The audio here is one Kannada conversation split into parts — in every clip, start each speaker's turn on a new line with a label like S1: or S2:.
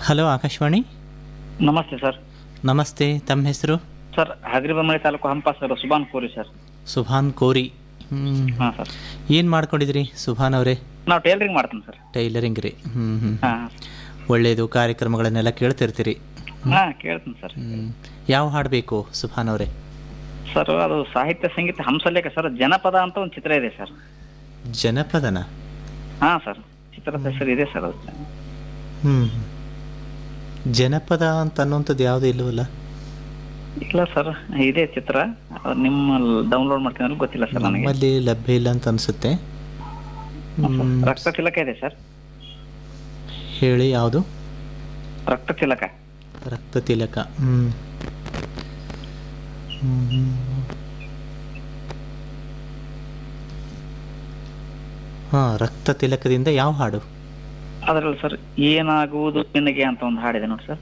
S1: ಹಲೋ ಆಕಾಶವಾಣಿ
S2: ನಮಸ್ತೆ ಸರ್
S1: ನಮಸ್ತೆ ತಮ್ಮ ಹೆಸರು
S2: sir Hagaribommanahalli taluk Hampa sir Subhan Kori sir
S1: Subhan ಕೋರಿ ಹ್ಞೂ
S2: ಹಾಂ ಸರ್
S1: ಏನು ಮಾಡ್ಕೊಂಡಿದ್ರಿ ಸುಭಾನ್ ಅವರೇ
S2: ನಾವು ಟೇಲರಿಂಗ್ ಮಾಡ್ತೀನಿ ಸರ್
S1: ಟೈಲರಿಂಗ್ ರೀ ಹ್ಞೂ ಹ್ಞೂ
S2: ಹಾಂ
S1: ಒಳ್ಳೆಯದು ಕಾರ್ಯಕ್ರಮಗಳನ್ನೆಲ್ಲ ಕೇಳ್ತಿರ್ತೀರಿ
S2: ಹಾಂ ಕೇಳ್ತೀನಿ ಸರ್
S1: ಹ್ಞೂ ಯಾವ ಹಾಡು ಬೇಕು ಸುಭಾನ್ ಅವರೇ
S2: ಸರ್ ಅದು ಸಾಹಿತ್ಯ ಸಂಗೀತ ಹಂಸಲೇಖ ಸರ್ ಜನಪದ ಅಂತ ಒಂದು ಚಿತ್ರ ಇದೆ ಸರ್
S1: ಜನಪದನ
S2: ಹಾಂ ಸರ್ ಚಿತ್ರದ ಹೆಸರು ಇದೆ ಸರ್ ಅದು
S1: ಹ್ಞೂ ಜನಪದ ಅಂತ ಅನ್ನೋಂಥದ್ದು ಯಾವುದೂ ಇಲ್ಲವಲ್ಲ
S2: ಇಲ್ಲ ಸರ್ ಇದೇ ಚಿತ್ರ ಅದು ನಿಮ್ಮ ಡೌನ್ಲೋಡ್ ಮಾಡ್ತೀನಿ ಗೊತ್ತಿಲ್ಲ ಸರ್ ನನಗೆ
S1: ನಮ್ಮಲ್ಲಿ ಲಭ್ಯ ಇಲ್ಲ ಅಂತ ಅನಿಸುತ್ತೆ ಹ್ಮ್.
S2: ರಕ್ತ ತಿಲಕ ಇದೆ ಸರ್
S1: ಹೇಳಿ ಯಾವುದು
S2: ರಕ್ತ ತಿಲಕ
S1: ರಕ್ತ ತಿಲಕ ಹ್ಞೂ ಹಾಂ ರಕ್ತ ತಿಲಕದಿಂದ ಯಾವ ಹಾಡು
S2: ಅದರಲ್ಲಿ ಸರ್ ಏನಾಗುವುದು ನಿನಗೆ ಅಂತ ಒಂದು ಹಾಡಿದೆ ನೋಡಿ ಸರ್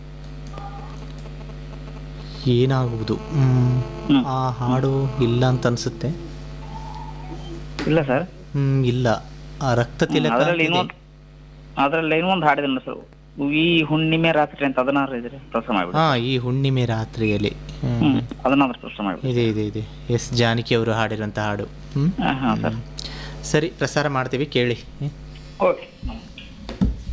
S1: ಏನಾಗುವುದು ಹ್ಮ್.
S2: ಹ್ಮ್.
S1: ಆ ಹಾಡು ಇಲ್ಲ ಅಂತ ಅನ್ಸುತ್ತೆ
S2: ಇಲ್ಲ ಸರ್
S1: ಹ್ಮ್ ಇಲ್ಲ ಆ ರಕ್ತ ತಿಲಕ
S2: ಅದರಲ್ಲಿ
S1: ಅಂತಿದೆ.
S2: ಇನ್ನೊಂದು ಅದರಲ್ಲಿ ಇನ್ನೊಂದು ಹಾಡಿದೆ ನೋಡಿ ಸರ್ ಈ ಹುಣ್ಣಿಮೆ ರಾತ್ರಿ ಅಂತ ಅದನ್ನಾರು ಇದ್ರೆ ಪ್ರಶ್ನೆ ಮಾಡ್ಬಿಡಿ
S1: ಹಾ ಈ ಹುಣ್ಣಿಮೆ ರಾತ್ರಿಯಲ್ಲಿ ಹ್ಮ್.
S2: ಹ್ಮ್ ಅದನ್ನಾದ್ರೂ ಪ್ರಶ್ನೆ ಮಾಡ್ಬಿಡಿ
S1: ಇದೆ ಇದೆ ಇದೆ ಎಸ್ ಜಾನಕಿ ಅವರು ಹಾಡಿರುವಂಥ ಹಾಡು ಹ್ಮ್
S2: ಹಾಂ ಸರ್
S1: ಸರಿ ಪ್ರಸಾರ ಮಾಡ್ತೀವಿ ಕೇಳಿ ಹ್ಮ್.
S2: ಓಕೆ